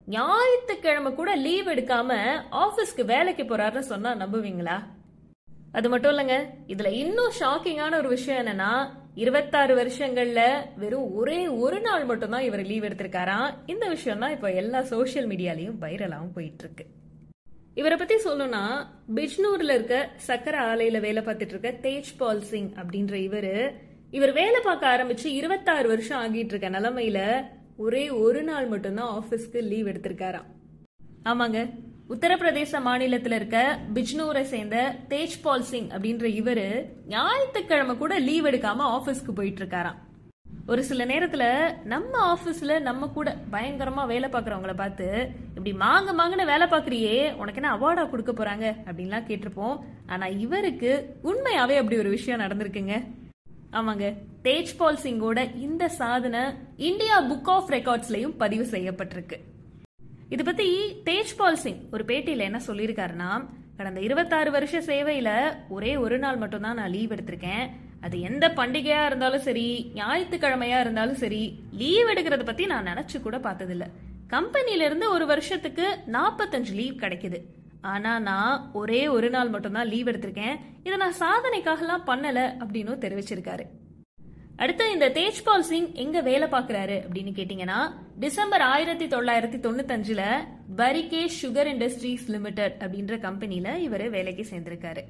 ஞாயிற்றுக்கிழமை கூட லீவ் எடுக்காம ஆபீஸ்க்கு வேலைக்கு போறாருன்னு சொன்னா நம்புவீங்களா அது மட்டும் இல்லைங்க இதுல இன்னும் ஷாக்கிங்கான ஒரு விஷயம் என்னன்னா இருபத்தாறு வருஷங்கள்ல வெறும் ஒரே ஒரு நாள் மட்டும்தான் இவர் லீவ் எடுத்திருக்காராம் இந்த விஷயம் தான் இப்போ எல்லா சோஷியல் மீடியாலையும் வைரலாகவும் போயிட்டு இருக்கு இவரை பத்தி சொல்லணும்னா பிஜ்னூர்ல இருக்க சக்கரை ஆலையில வேலை பார்த்துட்டு இருக்க தேஜ் பால் சிங் அப்படின்ற இவரு இவர் வேலை பார்க்க ஆரம்பிச்சு இருபத்தாறு வருஷம் ஆகிட்டு இருக்க நிலைமையில ஒரே ஒரு நாள் மட்டும்தான் ஆபீஸ்க்கு லீவ் எடுத்திருக்காராம் ஆமாங்க உத்தரப்பிரதேச மாநிலத்துல இருக்க பிஜ்னூரை சேர்ந்த தேஜ்பால் சிங் அப்படின்ற இவரு ஞாயிற்றுக்கிழமை கூட லீவ் எடுக்காம ஆபீஸ்க்கு போயிட்டு இருக்காராம் ஒரு சில நேரத்துல நம்ம ஆபீஸ்ல நம்ம கூட பயங்கரமா வேலை பார்க்கறவங்கள பார்த்து இப்படி மாங்க மாங்கன்னு வேலை பார்க்கறியே உனக்கு என்ன அவார்டா கொடுக்க போறாங்க அப்படின்லாம் கேட்டிருப்போம் ஆனா இவருக்கு உண்மையாவே அப்படி ஒரு விஷயம் நடந்திருக்குங்க ஆமாங்க தேஜ்பால் சிங்கோட இந்த சாதனை இந்தியா புக் ஆஃப் ரெக்கார்ட்ஸ்லயும் பதிவு செய்யப்பட்டிருக்கு இது பத்தி தேஜ்பால் சிங் ஒரு பேட்டியில என்ன சொல்லியிருக்காருன்னா கடந்த இருபத்தாறு வருஷ சேவையில ஒரே ஒரு நாள் மட்டும்தான் நான் லீவ் எடுத்திருக்கேன் அது எந்த பண்டிகையா இருந்தாலும் சரி ஞாயிற்றுக்கிழமையா இருந்தாலும் சரி லீவ் எடுக்கிறத பத்தி நான் நினைச்சு கூட பார்த்ததில்ல கம்பெனில இருந்து ஒரு வருஷத்துக்கு நாற்பத்தஞ்சு லீவ் கிடைக்குது ஆனா நான் ஒரே ஒரு நாள் மட்டும்தான் லீவ் எடுத்திருக்கேன் இதை நான் சாதனைக்காகலாம் பண்ணல அப்படின்னு தெரிவிச்சிருக்காரு அடுத்து இந்த தேஜ்பால் சிங் எங்க வேலை பார்க்கறாரு அப்படின்னு கேட்டீங்கன்னா டிசம்பர் ஆயிரத்தி தொள்ளாயிரத்தி தொண்ணூத்தஞ்சுல பரிகே சுகர் இண்டஸ்ட்ரீஸ் லிமிடெட் அப்படின்ற கம்பெனில இவர் வேலைக்கு சேர்ந்திருக்காரு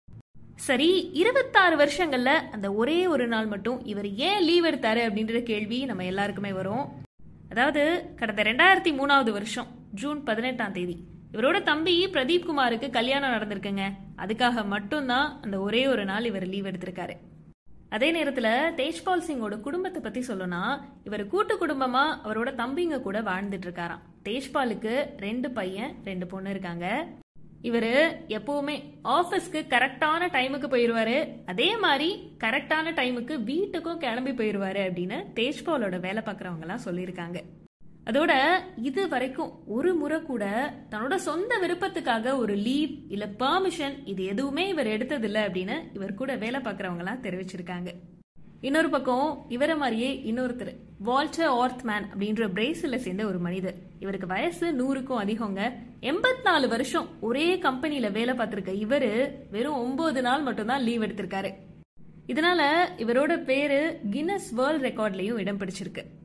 சரி இருபத்தாறு வருஷங்கள்ல அந்த ஒரே ஒரு நாள் மட்டும் இவர் ஏன் லீவ் எடுத்தாரு அப்படின்ற கேள்வி நம்ம எல்லாருக்குமே வரும் அதாவது கடந்த ரெண்டாயிரத்தி மூணாவது வருஷம் ஜூன் பதினெட்டாம் தேதி இவரோட தம்பி பிரதீப் குமாருக்கு கல்யாணம் நடந்திருக்குங்க அதுக்காக மட்டும்தான் அந்த ஒரே ஒரு நாள் இவர் லீவ் எடுத்திருக்காரு அதே நேரத்துல தேஜ்பால் சிங்கோட குடும்பத்தை பத்தி சொல்லணும்னா இவர் கூட்டு குடும்பமா அவரோட தம்பிங்க கூட வாழ்ந்துட்டு இருக்காராம் தேஜ்பாலுக்கு ரெண்டு பையன் ரெண்டு பொண்ணு இருக்காங்க இவரு எப்பவுமே ஆபீஸ்க்கு கரெக்டான டைமுக்கு போயிருவாரு அதே மாதிரி கரெக்டான டைமுக்கு வீட்டுக்கும் கிளம்பி போயிருவாரு அப்படின்னு தேஜ்பாலோட வேலை பார்க்கறவங்க எல்லாம் சொல்லியிருக்காங்க அதோட இது வரைக்கும் ஒரு முறை கூட தன்னோட சொந்த விருப்பத்துக்காக ஒரு லீவ் இல்ல பெர்மிஷன் இது எதுவுமே இவர் எடுத்ததில்ல அப்படின்னு இவர் கூட வேலை பார்க்கறவங்க எல்லாம் தெரிவிச்சிருக்காங்க இன்னொரு பக்கம் இவரை மாதிரியே இன்னொருத்தர் வால்டர் ஆர்த்மேன் அப்படின்ற பிரேசில சேர்ந்த ஒரு மனிதர் இவருக்கு வயசு நூறுக்கும் அதிகங்க எண்பத்தி நாலு வருஷம் ஒரே கம்பெனில வேலை பார்த்திருக்க இவரு வெறும் ஒன்பது நாள் மட்டும்தான் லீவ் எடுத்திருக்காரு இதனால இவரோட பேரு கின்னஸ் வேர்ல்ட் ரெக்கார்ட்லயும் இடம் பிடிச்சிருக்கு